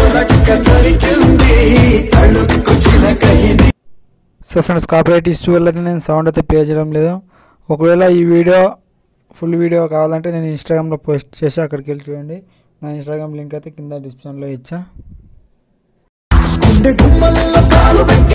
దొరక్క దొరికింది తళుక్కు చిలక ఇది సో ఫ్రెండ్స్ కాపీరైట్ ఇష్యూ వల్ల అయితే నేను సౌండ్ అయితే పే చేయడం లేదు ఒకవేళ ఈ వీడియో ఫుల్ వీడియో కావాలంటే నేను ఇన్స్టాగ్రామ్లో పోస్ట్ చేసి అక్కడికి వెళ్ళి చూడండి నా ఇన్స్టాగ్రామ్ లింక్ అయితే కింద డిస్క్రిప్షన్లో ఇచ్చా గుండె గుమ్మల్లో కాలు పెట్టి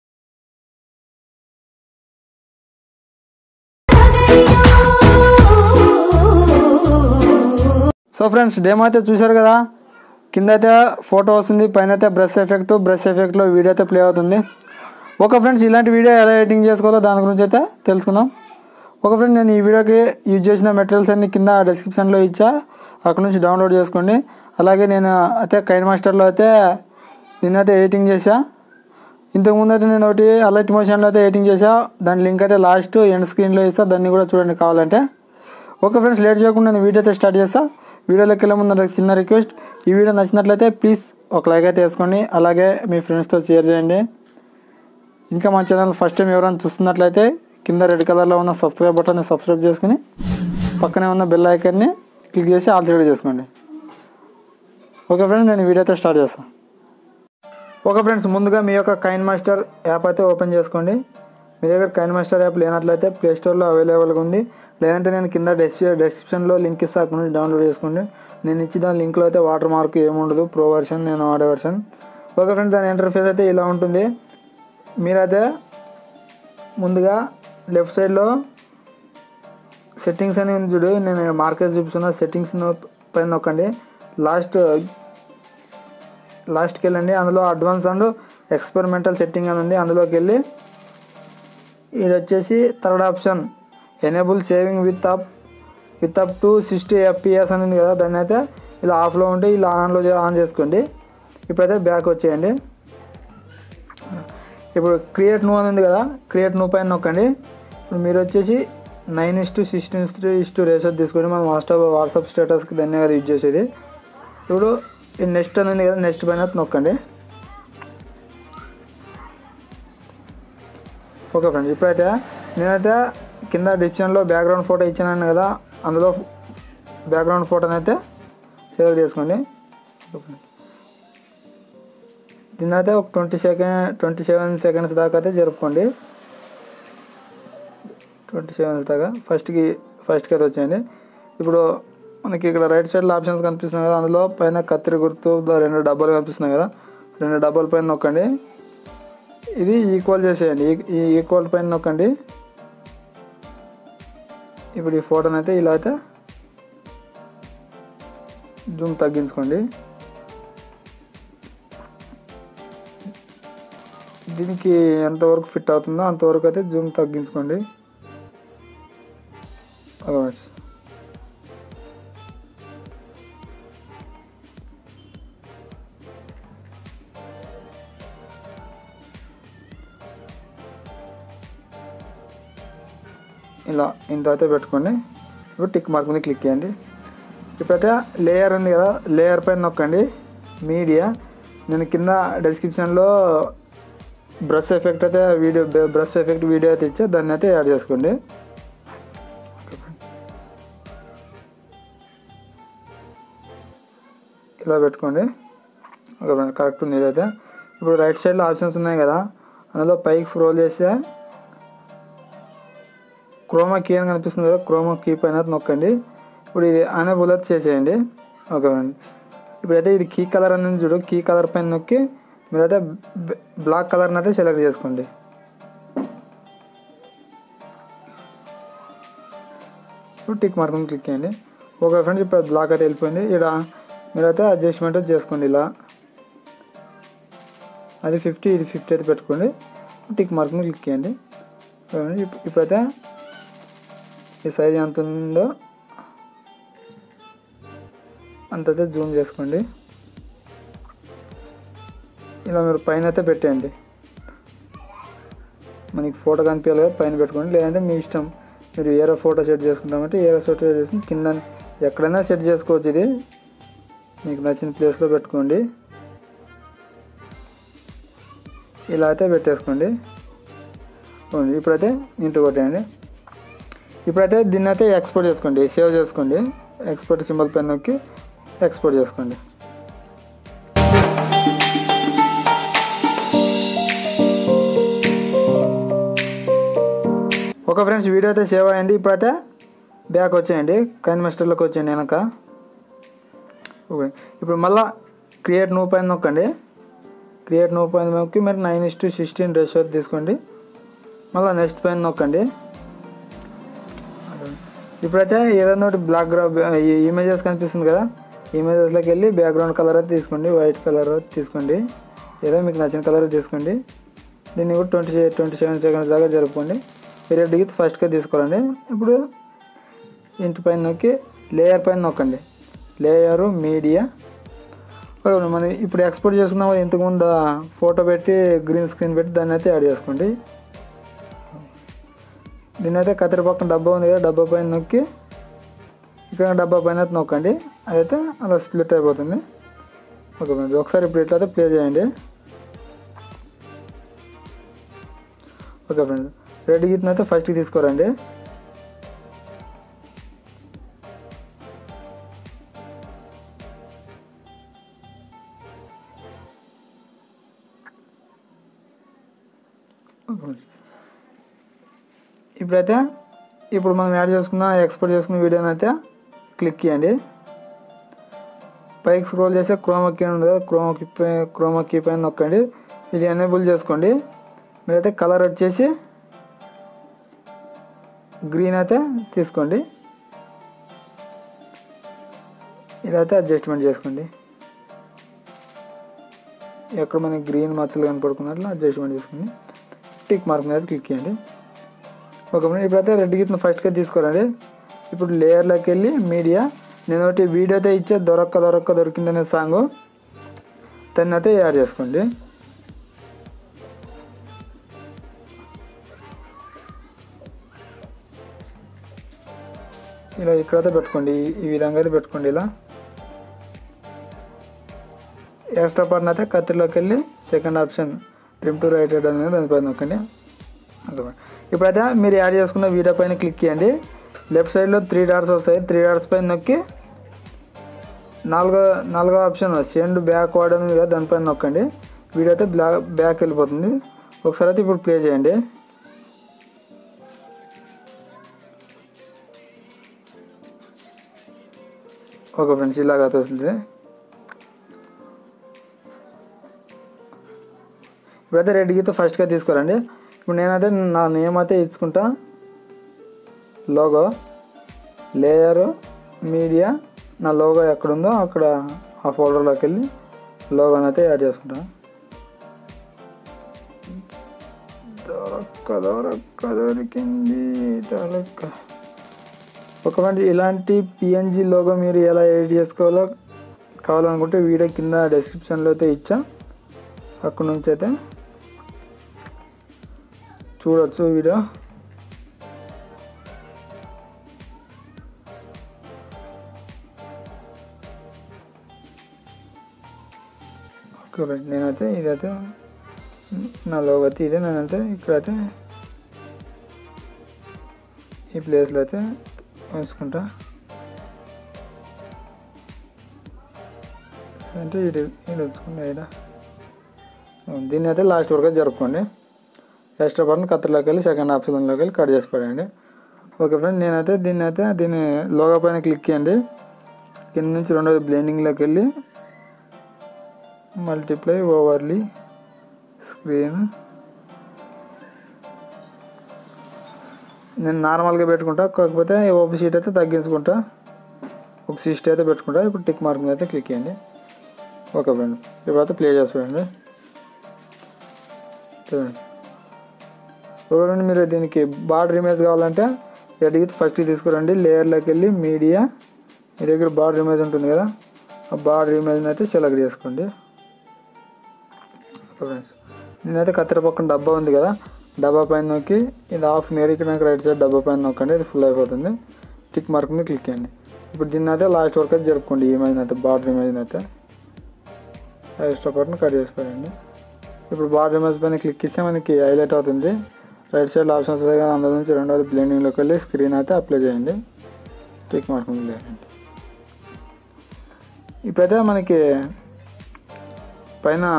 సో ఫ్రెండ్స్ డేమో అయితే చూశారు కదా కింద అయితే ఫోటో వస్తుంది పైన అయితే బ్రష్ ఎఫెక్ట్ బ్రష్ ఎఫెక్ట్లో వీడియో అయితే ప్లే అవుతుంది ఓకే ఫ్రెండ్స్ ఇలాంటి వీడియో ఎలా ఎడిటింగ్ చేసుకోవాలో దాని గురించి అయితే తెలుసుకుందాం ఒక ఫ్రెండ్ నేను ఈ వీడియోకి యూజ్ చేసిన మెటీరియల్స్ అన్ని కింద డిస్క్రిప్షన్లో ఇచ్చా అక్కడ నుంచి డౌన్లోడ్ చేసుకోండి అలాగే నేను అయితే కైన్ మాస్టర్లో అయితే నేనైతే ఎడిటింగ్ చేశా ఇంతకుముందు అయితే నేను ఒకటి అలర్ట్ మోషన్లో అయితే ఎడిటింగ్ చేశా దాని లింక్ అయితే లాస్ట్ ఎండ్ స్క్రీన్లో ఇస్తా దాన్ని కూడా చూడండి కావాలంటే ఓకే ఫ్రెండ్స్ లేట్ చేయకుండా నేను వీడియో అయితే స్టార్ట్ చేస్తా వీడియోలోకి వెళ్ళే ముందు నాకు చిన్న రిక్వెస్ట్ ఈ వీడియో నచ్చినట్లయితే ప్లీజ్ ఒక లైక్ అయితే వేసుకోండి అలాగే మీ ఫ్రెండ్స్తో షేర్ చేయండి ఇంకా మా ఛానల్ ఫస్ట్ టైం ఎవరైనా చూస్తున్నట్లయితే కింద రెడ్ కలర్లో ఉన్న సబ్స్క్రైబ్ బటన్ని సబ్స్క్రైబ్ చేసుకుని పక్కనే ఉన్న బెల్ ఐకాన్ని క్లిక్ చేసి ఆల్ సెలెక్ట్ చేసుకోండి ఓకే ఫ్రెండ్స్ నేను ఈ వీడియో అయితే స్టార్ట్ చేస్తాను ఓకే ఫ్రెండ్స్ ముందుగా మీ యొక్క కైన్ మాస్టర్ యాప్ అయితే ఓపెన్ చేసుకోండి మీ దగ్గర కైన్ మాస్టర్ యాప్ లేనట్లయితే ప్లే స్టోర్లో అవైలబుల్గా ఉంది లేదంటే నేను కింద డెస్క్రి డిస్క్రిప్షన్లో లింక్ ఇస్తే అక్కడ నుంచి డౌన్లోడ్ చేసుకోండి నేను ఇచ్చిన లింక్లో అయితే వాటర్ మార్క్ ఏముండదు ప్రో వర్షన్ నేను వాడే వర్షన్ ఓకే ఫ్రెండ్స్ దాని ఇంటర్ఫేస్ అయితే ఇలా ఉంటుంది మీరైతే ముందుగా లెఫ్ట్ సైడ్లో సెట్టింగ్స్ అని ఉంది చూడు నేను మార్కెట్ చూపిస్తున్న సెట్టింగ్స్ పైన నొక్కండి లాస్ట్ లాస్ట్కి వెళ్ళండి అందులో అడ్వాన్స్ అండ్ ఎక్స్పెరిమెంటల్ సెట్టింగ్ అని ఉంది అందులోకి వెళ్ళి ఇది వచ్చేసి third option enable saving with up with up to sixty FPS అని ఉంది కదా దాన్ని అయితే ఇలా ఆఫ్లో ఉంటే ఇలా ఆన్లో చే- ఆన్ చేసుకోండి ఇప్పుడైతే బ్యాక్ వచ్చేయండి ఇప్పుడు క్రియేట్ నూ అని ఉంది కదా క్రియేట్ నూ పైన నొక్కండి ఇప్పుడు మీరు వచ్చేసి nine is to sixteen is to ratio తీసుకోండి మనం వాట్సాప్ వాట్సాప్ స్టేటస్కి దాన్ని కదా యూజ్ చేసేది ఇప్పుడు ఈ నెక్స్ట్ అని ఉంది కదా నెక్స్ట్ పైన నొక్కండి ఓకే ఫ్రెండ్స్ ఇప్పుడైతే నేనైతే కింద డిస్క్రిప్షన్లో బ్యాక్గ్రౌండ్ ఫోటో ఇచ్చాను కదా అందులో బ్యాక్గ్రౌండ్ ఫోటోని అయితే సెలెక్ట్ చేసుకోండి ఓకే. దీన్ని అయితే ఒక twenty second twenty seven seconds దాకా అయితే జరుపుకోండి ట్వంటీ సెవెన్స్ దాకా ఫస్ట్కి ఫస్ట్కి అయితే వచ్చేయండి ఇప్పుడు మనకి ఇక్కడ రైట్ సైడ్లో ఆప్షన్స్ కనిపిస్తున్నాయి కదా అందులో పైన కత్తిరి గుర్తు రెండు డబ్బాలు కనిపిస్తున్నాయి కదా రెండు డబ్బాల పైన నొక్కండి ఇది ఈక్వల్ చేసేయండి ఈ- ఈ ఈక్వల్ పైన నొక్కండి ఇప్పుడు ఈ ఫోటోని అయితే ఇలా అయితే జూమ్ తగ్గించుకోండి దీనికి ఎంతవరకు ఫిట్ అవుతుందో అంతవరకు అయితే జూమ్ తగ్గించుకోండి అలవాట్స్ ఇలా ఇంత అయితే పెట్టుకోండి ఇప్పుడు టిక్ మార్క్ మీద క్లిక్ చేయండి ఇప్పుడైతే లేయర్ ఉంది కదా లేయర్ పైన నొక్కండి మీడియా నేను కింద డిస్క్రిప్షన్లో బ్రష్ ఎఫెక్ట్ అయితే వీడియో బ్రష్ ఎఫెక్ట్ వీడియో అయితే ఇచ్చా దాన్ని అయితే యాడ్ చేసుకోండి ఇలా పెట్టుకోండి ఓకే ఫ్రెండ్ కరెక్ట్ ఉంది ఇదైతే ఇప్పుడు రైట్ సైడ్లో ఆప్షన్స్ ఉన్నాయి కదా అందులో పైకి స్క్రోల్ చేస్తే క్రోమా కీ అని కనిపిస్తుంది కదా క్రోమా కీ పైన నొక్కండి ఇప్పుడు ఇది అనేబుల్ అయితే చేసేయండి ఓకే ఫ్రెండ్ ఇప్పుడైతే ఇది కీ కలర్ అనేది చూడు కీ కలర్ పైన నొక్కి మీరైతే బ్- బ్లాక్ కలర్ని అయితే సెలెక్ట్ చేసుకోండి ఇప్పుడు టిక్ మార్క్ మీద క్లిక్ చేయండి ఓకే ఫ్రెండ్స్ ఇప్పుడు బ్లాక్ అయితే వెళ్ళిపోయింది ఇక్కడ మీరైతే అడ్జస్ట్మెంట్ అయితే చేసుకోండి ఇలా అది ఫిఫ్టీ ఇది ఫిఫ్టీ అయితే పెట్టుకోండి టిక్ మార్క్ మీద క్లిక్ చేయండి చూడండి, ఇప్- ఇప్పుడైతే ఈ సైజ్ ఎంత ఉందో అంతైతే జూమ్ చేసుకోండి ఇలా మీరు పైన అయితే పెట్టేయండి మనకి ఫోటో కనిపించాలి కదా పైన పెట్టుకోండి లేదంటే మీ ఇష్టం మీరు ఏరో ఫోటో సెట్ చేసుకుంటామంటే ఏరో ఫోటో సెట్ చేసుకుని కింద ఎక్కడైనా సెట్ చేసుకోవచ్చు ఇది మీకు నచ్చిన ప్లేస్లో పెట్టుకోండి ఇలా అయితే పెట్టేసుకోండి చూడండి, ఇప్పుడైతే ఇంటి కొట్టేయండి ఇప్పుడైతే దీన్ని అయితే ఎక్స్పోర్ట్ చేసుకోండి సేవ్ చేసుకోండి ఎక్స్పోర్ట్ సింబల్ పైన నొక్కి ఎక్స్పోర్ట్ చేసుకోండి ఓకే ఫ్రెండ్స్ వీడియో అయితే సేవ్ అయింది ఇప్పుడైతే బ్యాక్ వచ్చేయండి కైన్ మాస్టర్లోకి వచ్చేయండి వెనక ఓకే ఇప్పుడు మళ్ళా క్రియేట్ నూ పైన నొక్కండి క్రియేట్ నూ పైన నొక్కి మీరు nine is to sixteen ratio తీసుకోండి మళ్ళీ నెక్స్ట్ పైన నొక్కండి ఇప్పుడైతే ఏదైనా ఒకటి బ్లాక్ గ్రా ఇమేజెస్ కనిపిస్తుంది కదా ఇమేజెస్లోకి వెళ్ళి బ్యాక్గ్రౌండ్ కలర్ అయితే తీసుకోండి వైట్ కలర్ తీసుకోండి ఏదో మీకు నచ్చిన కలర్ తీసుకోండి దీన్ని కూడా ట్వంటీ ట్వంటీ సెవెన్ సెకండ్స్ దాకా జరుపుకోండి పీరియడ్ దిగి ఫస్ట్గా తీసుకోవాలండి ఇప్పుడు ఇంటి పైన నొక్కి లేయర్ పైన నొక్కండి లేయరు మీడియా మనం ఇప్పుడు ఎక్స్పోర్ట్ చేసుకున్నాం కదా, ఇంతకుముందు ఫోటో పెట్టి గ్రీన్ స్క్రీన్ పెట్టి దాన్ని అయితే యాడ్ చేసుకోండి దీని అయితే కత్తెర పక్కన డబ్బా ఉంది కదా డబ్బా పైన నొక్కి ఇక్కడ డబ్బా పైన అయితే నొక్కండి అదైతే అలా స్ప్లిట్ అయిపోతుంది ఓకే ఫ్రెండ్స్ ఒకసారి ఇప్పుడు ఇట్లయితే ప్లే చేయండి ఓకే ఫ్రెండ్స్ రెడ్ గీతను అయితే ఫస్ట్కి తీసుకోరండి ఓకే ఫ్రెండ్స్. ఇప్పుడైతే ఇప్పుడు మనం యాడ్ చేసుకున్న ఎక్స్పోర్ట్ చేసుకున్న వీడియోని అయితే క్లిక్ చేయండి పైకి స్క్రోల్ చేస్తే క్రోమా కీ ఉంది కదా క్రోమా కీ పై- క్రోమా కీ పైన నొక్కండి ఇది ఎనేబుల్ చేసుకోండి మీరైతే కలర్ వచ్చేసి గ్రీన్ అయితే తీసుకోండి ఇదైతే అడ్జస్ట్మెంట్ చేసుకోండి ఎక్కడ మనకి గ్రీన్ మచ్చలు కనపడుకున్నట్లు అడ్జస్ట్మెంట్ చేసుకోండి టిక్ మార్క్ మీద క్లిక్ చేయండి ఒక మినిట్ ఇప్పుడైతే రెడ్ గీతను ఫస్ట్గా తీసుకోరండి ఇప్పుడు లేయర్లోకి వెళ్ళి మీడియా నేను ఒకటి వీడియో అయితే ఇచ్చే దొరక్క దొరక్క దొరికిందనే సాంగ్ దాన్ని అయితే యాడ్ చేసుకోండి ఇలా ఇక్కడైతే పెట్టుకోండి ఈ- ఈ విధంగా అయితే పెట్టుకోండి ఇలా ఎక్స్ట్రా పార్ట్ని అయితే కత్తిలోకి వెళ్ళి second option trim to right head అనేది దానిపైన నొక్కండి అదొకటి. ఇప్పుడైతే మీరు యాడ్ చేసుకున్న వీడియో పైన క్లిక్ చేయండి లెఫ్ట్ సైడ్లో త్రీ డాట్స్ వస్తాయి త్రీ డాట్స్ పైన నొక్కి నాలుగో నాలుగో ఆప్షన్ సెండ్ బ్యాక్ వార్డ్ ఉంది కదా దానిపైన నొక్కండి వీడియో అయితే బ్లా బ్యాక్ వెళ్ళిపోతుంది ఒకసారి అయితే ఇప్పుడు ప్లే చేయండి ఓకే ఫ్రెండ్స్ ఇలాగ అయితే వస్తుంది ఇప్పుడైతే రెడ్ గీత ఫస్ట్గా తీసుకోరండి ఇప్పుడు నేనైతే నా నేమ్ అయితే ఇచ్చుకుంటా లోగో లేయరు మీడియా నా లోగో ఎక్కడుందో అక్కడ ఆ ఫోల్డర్లోకి వెళ్ళి లోగోని అయితే యాడ్ చేసుకుంటా దొరక్క దొరక్క దొరికింది దొరక్క ఒకవేళ ఇలాంటి పిఎన్జి లోగో మీరు ఎలా ఎడిట్ చేసుకోవాలో కావాలనుకుంటే వీడియో కింద డెస్క్రిప్షన్లో అయితే ఇచ్చా అక్కడ నుంచి అయితే చూడొచ్చు వీడియో ఓకే రైట్ నేనైతే ఇదైతే నా లోగో అయితే ఇదే నేనైతే ఇక్కడైతే ఈ ప్లేస్లో అయితే ఉంచుకుంటా అంటే ఇది ఇది ఉంచుకుంటా ఇక్కడ దీన్ని అయితే లాస్ట్ వరకు జరుపుకోండి ఎక్స్ట్రా బటన్ కత్తర్లోకి వెళ్ళి సెకండ్ ఆప్షన్లోకి వెళ్ళి కట్ చేసి పడండి ఓకే ఫ్రెండ్ నేనైతే దీన్ని అయితే దీన్ని లోగో పైన క్లిక్ చేయండి కింద నుంచి రెండోది బ్లెండింగ్లోకి వెళ్ళి మల్టిప్లై ఓవర్లీ స్క్రీన్ నేను నార్మల్గా పెట్టుకుంటా కాకపోతే ఓపీ షీట్ అయితే తగ్గించుకుంటా ఒక సిక్స్టీ అయితే పెట్టుకుంటా ఇప్పుడు టిక్ మార్క్ మీద అయితే క్లిక్ చేయండి ఓకే ఫ్రెండ్ ఇప్పుడైతే ప్లే చేసి చూడండి చూడండి చూడండి మీరు దీనికి బార్డర్ ఇమేజ్ కావాలంటే ఎడిగి ఫస్ట్ తీసుకురండి లేయర్లోకి వెళ్ళి మీడియా మీ దగ్గర బార్డర్ ఇమేజ్ ఉంటుంది కదా ఆ బార్డర్ ఇమేజ్ని అయితే సెలెక్ట్ చేసుకోండి ఓకే ఫ్రెండ్స్ నేనైతే కత్తెర పక్కన డబ్బా ఉంది కదా డబ్బా పైన నొక్కి ఇది ఆఫ్ నేర్ ఇక్కడ రైట్ సైడ్ డబ్బా పైన నొక్కండి ఇది ఫుల్ అయిపోతుంది టిక్ మార్క్ మీద క్లిక్ చేయండి ఇప్పుడు దీన్ని అయితే లాస్ట్ వరకు అయితే జరుపుకోండి ఈ ఇమేజ్ అయితే బార్డర్ ఇమేజ్ అయితే ఎక్స్ట్రా పార్ట్ని కట్ చేసి పెట్టండి ఇప్పుడు బార్డర్ ఇమేజ్ పైన క్లిక్ ఇస్తే మనకి హైలైట్ అవుతుంది రైట్ సైడ్ ఆప్షన్స్ వస్తాయి కదా అందులో నుంచి రెండోది బ్లెండింగ్లోకి వెళ్ళి స్క్రీన్ అయితే అప్లై చేయండి టిక్ మార్క్ మీద లేదండి ఇప్పుడైతే మనకి పైన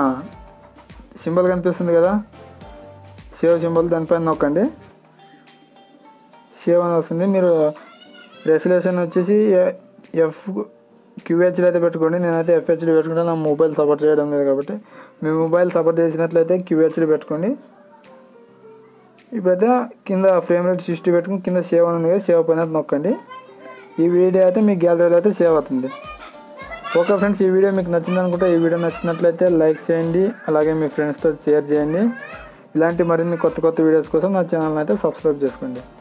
సింబల్ కనిపిస్తుంది కదా సేవ్ సింబల్ దానిపైన నొక్కండి సేవ్ అని వస్తుంది మీరు రెసల్యూషన్ వచ్చేసి ఎఫ్ క్యూహెచ్లో అయితే పెట్టుకోండి నేనైతే ఎఫ్హెచ్లో పెట్టుకుంటే నా మొబైల్ సపోర్ట్ చేయడం లేదు కాబట్టి మీ మొబైల్ సపోర్ట్ చేసినట్లయితే క్యూహెచ్లో పెట్టుకోండి ఇప్పుడైతే కింద ఫ్రేమ్ రేట్ సిక్స్టీ పెట్టుకుని కింద సేవ్ అని ఉంది కదా సేవ్ పైన నొక్కండి ఈ వీడియో అయితే మీ గ్యాలరీలో అయితే సేవ్ అవుతుంది ఓకే ఫ్రెండ్స్ ఈ వీడియో మీకు నచ్చింది అనుకుంటే ఈ వీడియో నచ్చినట్లయితే లైక్ చేయండి అలాగే మీ ఫ్రెండ్స్తో షేర్ చేయండి ఇలాంటి మరిన్ని కొత్త కొత్త వీడియోస్ కోసం నా ఛానల్ అయితే సబ్స్క్రైబ్ చేసుకోండి